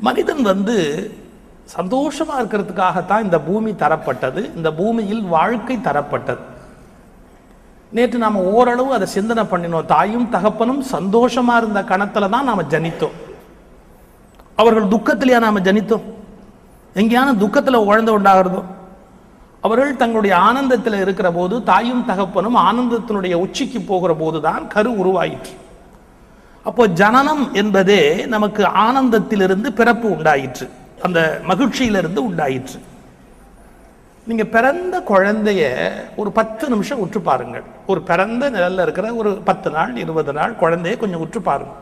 மனிதன் வந்து சந்தோஷமா இருக்கிறதுக்காகத்தான் இந்த பூமி தரப்பட்டது இந்த பூமியில் வாழ்க்கை தரப்பட்டது நேற்று நாம ஓரளவு அதை சிந்தனை பண்ணினோம் தாயும் தகப்பனும் சந்தோஷமா இருந்த கணத்துல தான் நாம ஜனித்தோம் அவர்கள் துக்கத்திலேயா நாம ஜனித்தோம் எங்கேயான துக்கத்துல உழந்து உண்டாகிறதோ அவர்கள் தங்களுடைய ஆனந்தத்தில் இருக்கிற போது தாயும் தகப்பனும் ஆனந்தத்தினுடைய உச்சிக்கு போகிற போதுதான் கரு உருவாயிற்று அப்போ ஜனனம் என்பதே நமக்கு ஆனந்தத்திலிருந்து பிறப்பு உண்டாயிற்று அந்த மகிழ்ச்சியிலிருந்து உண்டாயிற்று நீங்க பிறந்த குழந்தைய ஒரு பத்து நிமிஷம் உற்று பாருங்கள் ஒரு பிறந்த நிழல்ல இருக்கிற ஒரு பத்து நாள் இருபது நாள் குழந்தைய கொஞ்சம் உற்று பாருங்க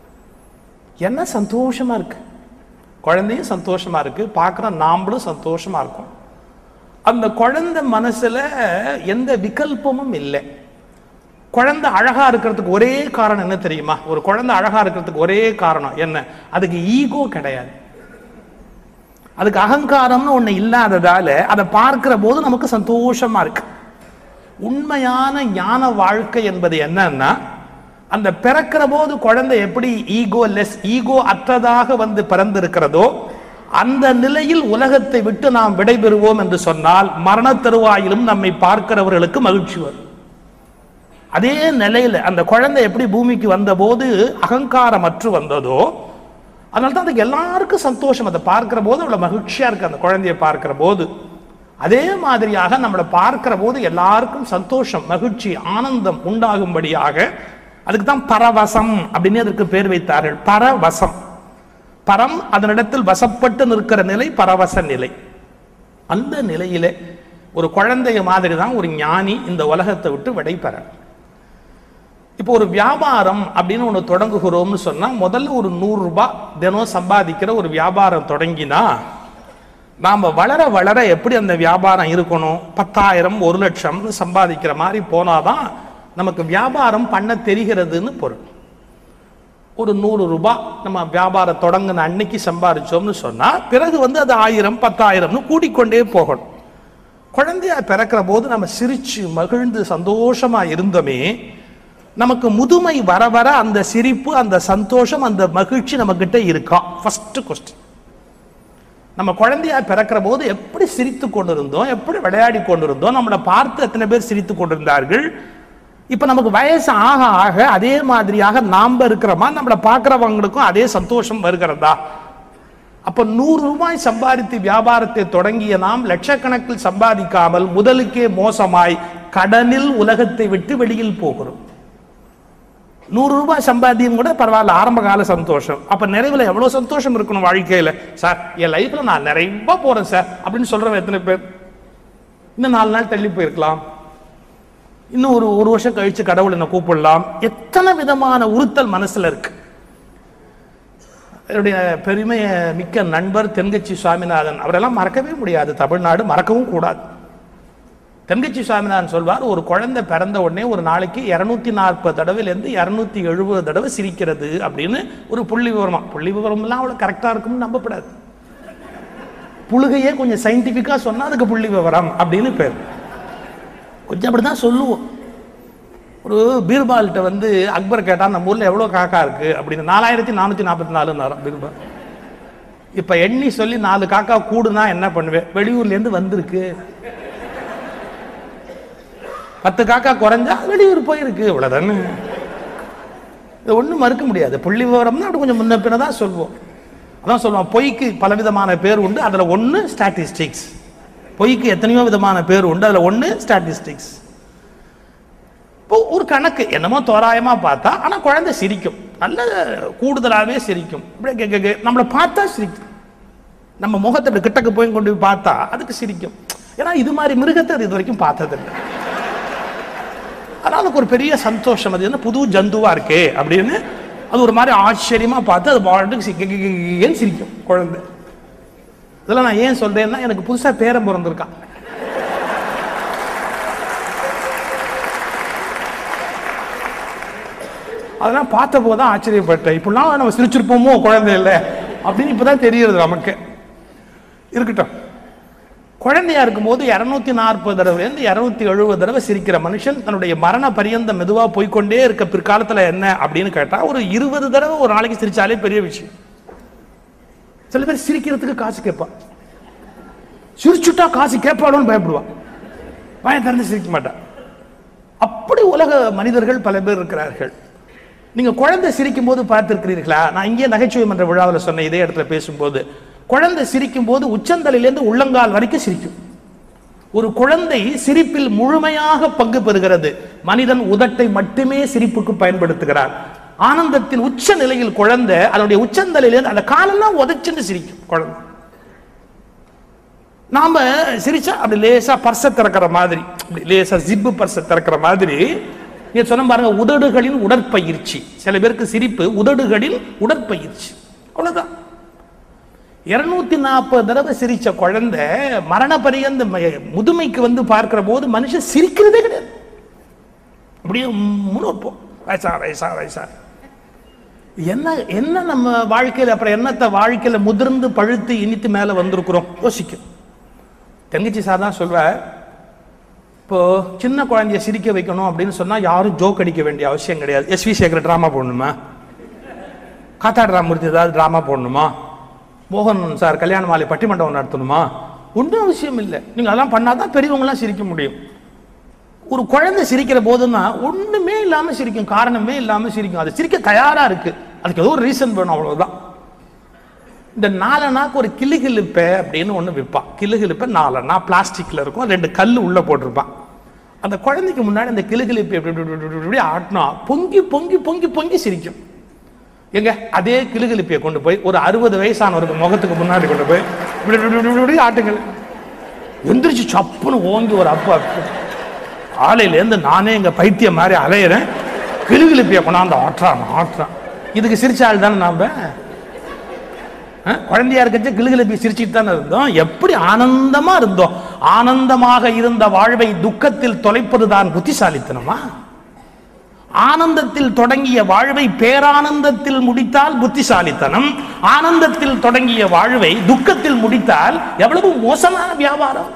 என்ன சந்தோஷமா இருக்கு குழந்தையும் சந்தோஷமா இருக்கு பார்க்குற நாம்பளும் சந்தோஷமா இருக்கும் அந்த குழந்தை மனசுல எந்த விகல்பமும் இல்லை குழந்தை அழகா இருக்கிறதுக்கு ஒரே காரணம் என்ன தெரியுமா ஒரு குழந்தை அழகா இருக்கிறதுக்கு ஒரே காரணம் என்ன அதுக்கு ஈகோ கிடையாது அதுக்கு அகங்காரம்னு ஒண்ணு இல்லாததால அதை பார்க்கிற போது நமக்கு சந்தோஷமா இருக்கு உண்மையான ஞான வாழ்க்கை என்பது என்னன்னா அந்த பிறக்கிற போது குழந்தை எப்படி ஈகோ லெஸ் ஈகோ அற்றதாக வந்து பிறந்திருக்கிறதோ அந்த நிலையில் உலகத்தை விட்டு நாம் விடைபெறுவோம் என்று சொன்னால் மரண தருவாயிலும் நம்மை பார்க்கிறவர்களுக்கு மகிழ்ச்சி வரும் அதே நிலையில அந்த குழந்தை எப்படி பூமிக்கு வந்தபோது அகங்காரமற்று வந்ததோ அதனால தான் அதுக்கு எல்லாருக்கும் சந்தோஷம் அதை பார்க்கிற போது அவ்வளவு மகிழ்ச்சியா இருக்கு அந்த குழந்தையை பார்க்கிற போது அதே மாதிரியாக நம்மளை பார்க்கிற போது எல்லாருக்கும் சந்தோஷம் மகிழ்ச்சி ஆனந்தம் உண்டாகும்படியாக அதுக்கு தான் பரவசம் அப்படின்னு அதற்கு பேர் வைத்தார்கள் பரவசம் பரம் அதனிடத்தில் வசப்பட்டு நிற்கிற நிலை பரவச நிலை அந்த நிலையிலே ஒரு குழந்தைய மாதிரி தான் ஒரு ஞானி இந்த உலகத்தை விட்டு விடைபெற இப்போ ஒரு வியாபாரம் அப்படின்னு ஒன்று தொடங்குகிறோம்னு சொன்னா முதல்ல ஒரு நூறு ரூபாய் தினம் சம்பாதிக்கிற ஒரு வியாபாரம் தொடங்கினா நாம வளர வளர எப்படி அந்த வியாபாரம் இருக்கணும் பத்தாயிரம் ஒரு லட்சம் சம்பாதிக்கிற மாதிரி போனாதான் நமக்கு வியாபாரம் பண்ண தெரிகிறதுன்னு பொருள் ஒரு நூறு ரூபாய் நம்ம வியாபாரம் தொடங்கின அன்னைக்கு சம்பாதிச்சோம்னு சொன்னா பிறகு வந்து அது ஆயிரம் பத்தாயிரம்னு கூட்டிக்கொண்டே போகணும் குழந்தையா பிறக்கிற போது நம்ம சிரிச்சு மகிழ்ந்து சந்தோஷமா இருந்தோமே நமக்கு முதுமை வர வர அந்த சிரிப்பு அந்த சந்தோஷம் அந்த மகிழ்ச்சி நம்ம கிட்ட இருக்கா ஃபர்ஸ்ட் கொஸ்டின் நம்ம குழந்தையா பிறக்கிற போது எப்படி சிரித்து கொண்டிருந்தோம் எப்படி விளையாடி கொண்டிருந்தோம் நம்மளை பார்த்து எத்தனை பேர் சிரித்து கொண்டிருந்தார்கள் இப்ப நமக்கு வயசு ஆக ஆக அதே மாதிரியாக நாம இருக்கிறோமா நம்மளை பார்க்கிறவங்களுக்கும் அதே சந்தோஷம் வருகிறதா அப்ப நூறு ரூபாய் சம்பாதித்து வியாபாரத்தை தொடங்கிய நாம் லட்சக்கணக்கில் சம்பாதிக்காமல் முதலுக்கே மோசமாய் கடனில் உலகத்தை விட்டு வெளியில் போகிறோம் நூறு ரூபாய் சம்பாத்தியம் கூட பரவாயில்ல ஆரம்ப கால சந்தோஷம் அப்ப நிறைவுல எவ்வளவு சந்தோஷம் இருக்கணும் வாழ்க்கையில சார் என் லைஃப்ல நான் நிறைய போறேன் சார் அப்படின்னு சொல்றவன் எத்தனை பேர் இன்னும் நாலு நாள் தள்ளி போயிருக்கலாம் இன்னும் ஒரு ஒரு வருஷம் கழிச்சு கடவுள் என்ன கூப்பிடலாம் எத்தனை விதமான உறுத்தல் மனசுல இருக்கு என்னுடைய பெருமைய மிக்க நண்பர் தென்கட்சி சுவாமிநாதன் அவரெல்லாம் மறக்கவே முடியாது தமிழ்நாடு மறக்கவும் கூடாது தென்கட்சி சுவாமிநாதன் சொல்வார் ஒரு குழந்தை பிறந்த உடனே ஒரு நாளைக்கு இருநூத்தி நாற்பது தடவைலேருந்து இருநூத்தி எழுபது தடவை சிரிக்கிறது அப்படின்னு ஒரு புள்ளி விவரமா புள்ளி விவரம்லாம் அவ்வளோ கரெக்டாக இருக்கும்னு நம்பப்படாது புழுகையே கொஞ்சம் சயின்டிஃபிக்காக சொன்னா அதுக்கு புள்ளி விவரம் அப்படின்னு பேர் கொஞ்சம் அப்படிதான் சொல்லுவோம் ஒரு பீர்பால்கிட்ட வந்து அக்பர் கேட்டா நம்ம ஊர்ல எவ்வளவு காக்கா இருக்கு அப்படின்னு நாலாயிரத்தி நானூத்தி நாற்பத்தி நாலு பீர்பால் இப்ப எண்ணி சொல்லி நாலு காக்கா கூடுனா என்ன பண்ணுவேன் வெளியூர்ல இருந்து வந்திருக்கு பத்து காக்கா குறைஞ்சா வெளியூர் போயிருக்கு இவ்வளவுதானே இது ஒண்ணும் மறுக்க முடியாது புள்ளி விவரம்னா அப்படி கொஞ்சம் முன்ன பின்ன தான் சொல்லுவோம் அதான் சொல்லுவோம் பொய்க்கு பலவிதமான பேர் உண்டு அதுல ஒண்ணு ஸ்டாட்டிஸ்டிக்ஸ் பொய்க்கு எத்தனையோ விதமான பேர் உண்டு அதுல ஒண்ணு ஸ்டாட்டிஸ்டிக்ஸ் இப்போ ஒரு கணக்கு என்னமோ தோராயமா பார்த்தா ஆனா குழந்தை சிரிக்கும் நல்ல கூடுதலாவே சிரிக்கும் இப்படியே கே- கே- கே- நம்மளை பார்த்தா சிரிக்கும் நம்ம முகத்தை இப்படி கிட்டக்கு போய் கொண்டு போய் பார்த்தா அதுக்கு சிரிக்கும் ஏன்னா இது மாதிரி மிருகத்தை அது இது வரைக்கும் பார்த்ததில்லை அதனால அதுக்கு ஒரு பெரிய சந்தோஷம் அது என்ன புது ஜந்துவா இருக்கே அப்படின்னு அது ஒரு மாதிரி ஆச்சரியமா பார்த்து அது பாட்டுக்கு சி- கே- கே- கே- கேன்னு சிரிக்கும் குழந்தை இதெல்லாம் நான் ஏன் சொல்றேன்னா எனக்கு புதுசா பேரன் பிறந்திருக்கான் அதெல்லாம் பார்த்த போது தான் ஆச்சரியப்பட்டேன் இப்படிலாம் நம்ம சிரிச்சிருப்போமோ குழந்தை இல்லை அப்படின்னு இப்பதான் தெரியுது நமக்கு இருக்கட்டும் குழந்தையா இருக்கும்போது இரநூத்தி நாற்பது தடவைலேருந்து இரநூத்தி எழுபது தடவை சிரிக்கிற மனுஷன் தன்னுடைய மரண பரியந்த மெதுவா போய்க்கொண்டே இருக்க பிற்காலத்துல என்ன அப்படின்னு கேட்டா ஒரு இருபது தடவை ஒரு நாளைக்கு சிரிச்சாலே பெரிய விஷயம் சில பேர் சிரிக்கிறதுக்கு காசு கேட்பான் சிரிச்சுட்டா காசு கேட்பாளோன்னு பயப்படுவான் வாயை திறந்து சிரிக்க மாட்டான் அப்படி உலக மனிதர்கள் பல பேர் இருக்கிறார்கள் நீங்க குழந்தை சிரிக்கும் போது பார்த்திருக்கிறீர்களா நான் இங்கே நகைச்சுவை மன்ற விழாவில் சொன்ன இதே இடத்துல பேசும்போது குழந்தை சிரிக்கும் போது உச்சந்தலையிலேருந்து உள்ளங்கால் வரைக்கும் சிரிக்கும் ஒரு குழந்தை சிரிப்பில் முழுமையாக பங்கு பெறுகிறது மனிதன் உதட்டை மட்டுமே சிரிப்புக்கு பயன்படுத்துகிறார் ஆனந்தத்தின் உச்ச நிலையில் குழந்தை அதனுடைய உச்சந்தலையிலேருந்து அந்த காலெல்லாம் உதைச்சுன்னு சிரிக்கும் குழந்தை நாம சிரிச்சா அப்படி லேசா பர்ச திறக்கிற மாதிரி அப்படி லேசா ஜிப்பு பர்ச திறக்கிற மாதிரி நீங்க சொன்ன பாருங்க உதடுகளின் உடற்பயிற்சி சில பேருக்கு சிரிப்பு உதடுகளின் உடற்பயிற்சி அவ்வளவுதான் இருநூத்தி நாற்பது தடவை சிரிச்ச குழந்தை மரண பரியந்த ம- முதுமைக்கு வந்து பார்க்கிற போது மனுஷன் சிரிக்கிறதே கிடையாது அப்படியே முன்னோப்போம் வயசா வயசா வயசா என்ன என்ன நம்ம வாழ்க்கையில அப்புறம் என்னத்த வாழ்க்கையில முதிர்ந்து பழுத்து இனித்து மேல வந்திருக்கிறோம் யோசிக்கும் தங்கச்சி சார் தான் சொல்வார் இப்போ சின்ன குழந்தைய சிரிக்க வைக்கணும் அப்படின்னு சொன்னா யாரும் ஜோக் அடிக்க வேண்டிய அவசியம் கிடையாது எஸ்வி சேகர் ட்ராமா போடணுமா காத்தாடு ராமூர்த்தி ஏதாவது ட்ராமா போடணுமா மோகன் சார் கல்யாண மாலை பட்டிமண்டபம் நடத்தணுமா ஒன்றும் அவசியம் இல்லை நீங்க அதெல்லாம் பண்ணாதான் பெரியவங்களாம் சிரிக்க முடியும் ஒரு குழந்தை சிரிக்கிற போதுன்னா ஒண்ணுமே இல்லாம சிரிக்கும் காரணமே இல்லாம சிரிக்கும் அது சிரிக்க தயாரா இருக்கு அதுக்கு ஏதோ ஒரு ரீசன் வேணும் அவ்வளவுதான் இந்த நாலனாக்கு ஒரு கிளுகிழுப்பை அப்படின்னு ஒன்று விற்பான் கிளுகிழுப்பை நாலனா பிளாஸ்டிக்ல இருக்கும் ரெண்டு கல் உள்ள போட்டிருப்பான் அந்த குழந்தைக்கு முன்னாடி அந்த கிளுகிழுப்பை இப்படி இப்படி இப்படி இப்படி இப்படி ஆட்டினா பொங்கி பொங்கி பொங்கி பொங்கி சிரிக்கும் எங்க அதே கிளுகிழுப்பியை கொண்டு போய் ஒரு அறுபது வயசானவருக்கு முகத்துக்கு முன்னாடி கொண்டு போய் இப்படி இப்படி இப்படி இப்படி இப்படி ஆட்டுங்கள் எந்திரிச்சு சப்புன்னு ஓங்கி ஒரு அப்பா ஆலையிலேருந்து நானே எங்க பைத்தியம் மாதிரி அலையிறேன் கிளுகிழுப்பியை கொண்டாந்து ஆட்டுறான் ஆட்டுறான் இதுக்கு சிரிச்ச ஆள் தானே நாம ஆ? குழந்தையா இருக்கச்ச கிளுகிழப்பி சிரிச்சிட்டு தானே இருந்தோம் எப்படி ஆனந்தமா இருந்தோம் ஆனந்தமாக இருந்த வாழ்வை துக்கத்தில் தொலைப்பதுதான் புத்திசாலித்தனமா ஆனந்தத்தில் தொடங்கிய வாழ்வை பேரானந்தத்தில் முடித்தால் புத்திசாலித்தனம் ஆனந்தத்தில் தொடங்கிய வாழ்வை துக்கத்தில் முடித்தால் எவ்வளவு மோசமான வியாபாரம்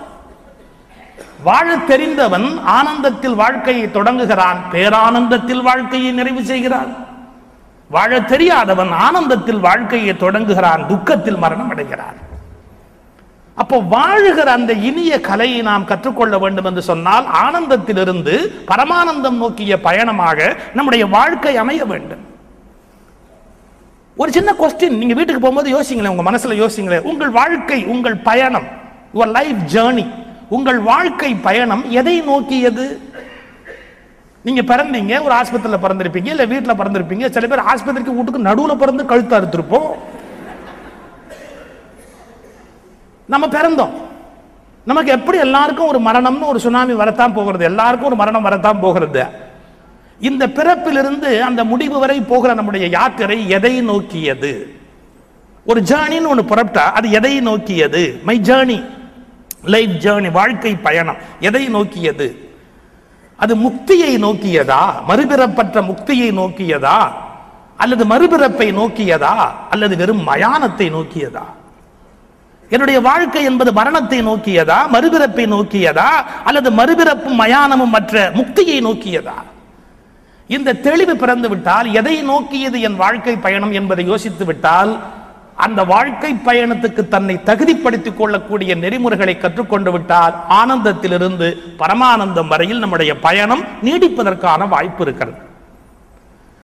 வாழத் தெரிந்தவன் ஆனந்தத்தில் வாழ்க்கையை தொடங்குகிறான் பேரானந்தத்தில் வாழ்க்கையை நிறைவு செய்கிறான் வாழத் தெரியாதவன் ஆனந்தத்தில் வாழ்க்கையை தொடங்குகிறான் துக்கத்தில் மரணம் அடைகிறான் அப்போ வாழுகிற அந்த இனிய கலையை நாம் கற்றுக்கொள்ள வேண்டும் என்று சொன்னால் ஆனந்தத்திலிருந்து பரமானந்தம் நோக்கிய பயணமாக நம்முடைய வாழ்க்கை அமைய வேண்டும் ஒரு சின்ன கொஸ்டின் நீங்க வீட்டுக்கு போகும்போது யோசிங்களேன் உங்க மனசுல யோசிங்களேன் உங்கள் வாழ்க்கை உங்கள் பயணம் யுவர் லைஃப் ஜேர்னி உங்கள் வாழ்க்கை பயணம் எதை நோக்கியது நீங்க பிறந்தீங்க ஒரு ஆஸ்பத்திரியில பிறந்திருப்பீங்க இல்ல வீட்டுல பிறந்திருப்பீங்க சில பேர் ஆஸ்பத்திரிக்கு வீட்டுக்கு நடுவுல பிறந்து கழுத்து அறுத்திருப்போம் நம்ம பிறந்தோம் நமக்கு எப்படி எல்லாருக்கும் ஒரு மரணம்னு ஒரு சுனாமி வரத்தான் போகிறது எல்லாருக்கும் ஒரு மரணம் வரத்தான் போகிறது இந்த பிறப்பிலிருந்து அந்த முடிவு வரை போகிற நம்முடைய யாத்திரை எதை நோக்கியது ஒரு ஜேர்னின்னு ஒன்று புறப்பட்டா அது எதை நோக்கியது மை ஜேர்னி லைஃப் ஜேர்னி வாழ்க்கை பயணம் எதை நோக்கியது அது முக்தியை நோக்கியதா மறுபிறப்பற்ற முக்தியை நோக்கியதா அல்லது மறுபிறப்பை நோக்கியதா அல்லது வெறும் மயானத்தை நோக்கியதா என்னுடைய வாழ்க்கை என்பது மரணத்தை நோக்கியதா மறுபிறப்பை நோக்கியதா அல்லது மறுபிறப்பும் மயானமும் மற்ற முக்தியை நோக்கியதா இந்த தெளிவு பிறந்து விட்டால் எதை நோக்கியது என் வாழ்க்கை பயணம் என்பதை யோசித்து விட்டால் அந்த வாழ்க்கை பயணத்துக்கு தன்னை தகுதிப்படுத்திக் கொள்ளக்கூடிய நெறிமுறைகளை கற்றுக்கொண்டு விட்டால் ஆனந்தத்திலிருந்து பரமானந்தம் வரையில் நம்முடைய பயணம் நீடிப்பதற்கான வாய்ப்பு இருக்கிறது